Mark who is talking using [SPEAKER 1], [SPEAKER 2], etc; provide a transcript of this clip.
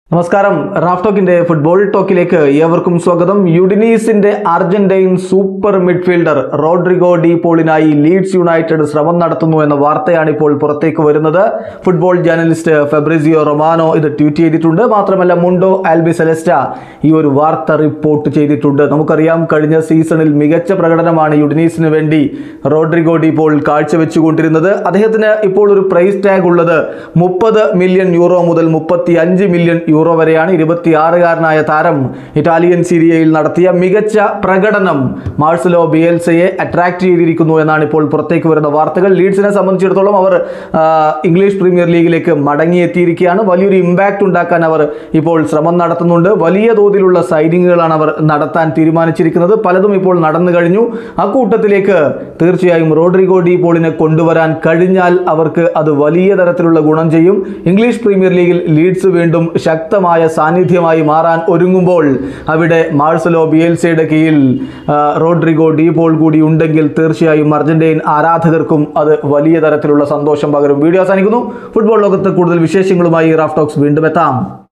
[SPEAKER 1] നമസ്കാരം Raf ടോക്കിന്റെ football ടോക്കിലേക്ക് ഏവർക്കും സ്വാഗതം യുഡിനീസിന്റെ Argentine super midfielder Rodrigo De പോളിനായി ലീഡ്സ് യുണൈറ്റഡ് ശ്രമം നടത്തുന്നു എന്ന വാർത്തയാണ് ഇപ്പോൾ പുറത്തേക്ക് വരുന്നത് ഫുട്ബോൾ ജേർണലിസ്റ്റ് ഫെബ്രിസിയോ റൊമാനോ ഇത് ട്വീറ്റ് ചെയ്തിട്ടുണ്ട് മാത്രമല്ല മുണ്ടോ ആൽബി സെലസ്റ്റ ഈ ഒരു വാർത്ത റിപ്പോർട്ട് ചെയ്തിട്ടുണ്ട് നമുക്കറിയാം കഴിഞ്ഞ സീസണിൽ മികച്ച പ്രകടനമാണ് യുഡിനീസിന് വേണ്ടി റോഡ്രിഗോ ഡി പോൾ കാഴ്ചവെച്ചുകൊണ്ടിരുന്നത് അദ്ദേഹത്തിന് ഇപ്പോൾ ഒരു പ്രൈസ് ടാഗ് ഉള്ളത് മുപ്പത് മില്യൺ യൂറോ മുതൽ മുപ്പത്തി അഞ്ച് മില്യൺ യൂറോ വരെയാണ് ഇരുപത്തിയാറുകാരനായ താരം ഇറ്റാലിയൻ സീരിയയിൽ നടത്തിയ മികച്ച പ്രകടനം മാർസലോ ബിയൽസയെ അട്രാക്ട് ചെയ്തിരിക്കുന്നു എന്നാണ് ഇപ്പോൾ പുറത്തേക്ക് വരുന്ന വാർത്തകൾ ലീഡ്സിനെ സംബന്ധിച്ചിടത്തോളം അവർ ആ, ഇംഗ്ലീഷ് പ്രീമിയർ ലീഗിലേക്ക് മടങ്ങിയെത്തിയിരിക്കുകയാണ് വലിയൊരു ഇമ്പാക്റ്റ് ഉണ്ടാക്കാൻ അവർ ഇപ്പോൾ ശ്രമം നടത്തുന്നുണ്ട് വലിയ തോതിലുള്ള സൈനിങ്ങുകളാണ് അവർ നടത്താൻ തീരുമാനിച്ചിരിക്കുന്നത് പലതും ഇപ്പോൾ നടന്നു കഴിഞ്ഞു അക്കൂട്ടത്തിലേക്ക് തീർച്ചയായും റോഡ്രിഗോ ഡി പോളിനെ കൊണ്ടുവരാൻ കഴിഞ്ഞാൽ അവർക്ക് അത് വലിയ തരത്തിലുള്ള ഗുണം ചെയ്യും ഇംഗ്ലീഷ് പ്രീമിയർ ലീഗിൽ ലീഡ്സ് വീണ്ടും ശക്തമായ സാന്നിധ്യമായി മാറാൻ ഒരുങ്ങുമ്പോൾ അവിടെ മാർസലോ ബിയൽസയുടെ കീഴിൽ ആ, റോഡ്രിഗോ ഡി പോൾ കൂടി ഉണ്ടെങ്കിൽ തീർച്ചയായും അർജന്റീൻ ആരാധകർക്കും അത് വലിയ തരത്തിലുള്ള സന്തോഷം പകരും വീഡിയോ അവസാനിക്കുന്നു ഫുട്ബോൾ ലോകത്ത് കൂടുതൽ വിശേഷങ്ങളുമായി റാഫ് ടോക്സ് വീണ്ടും എത്താം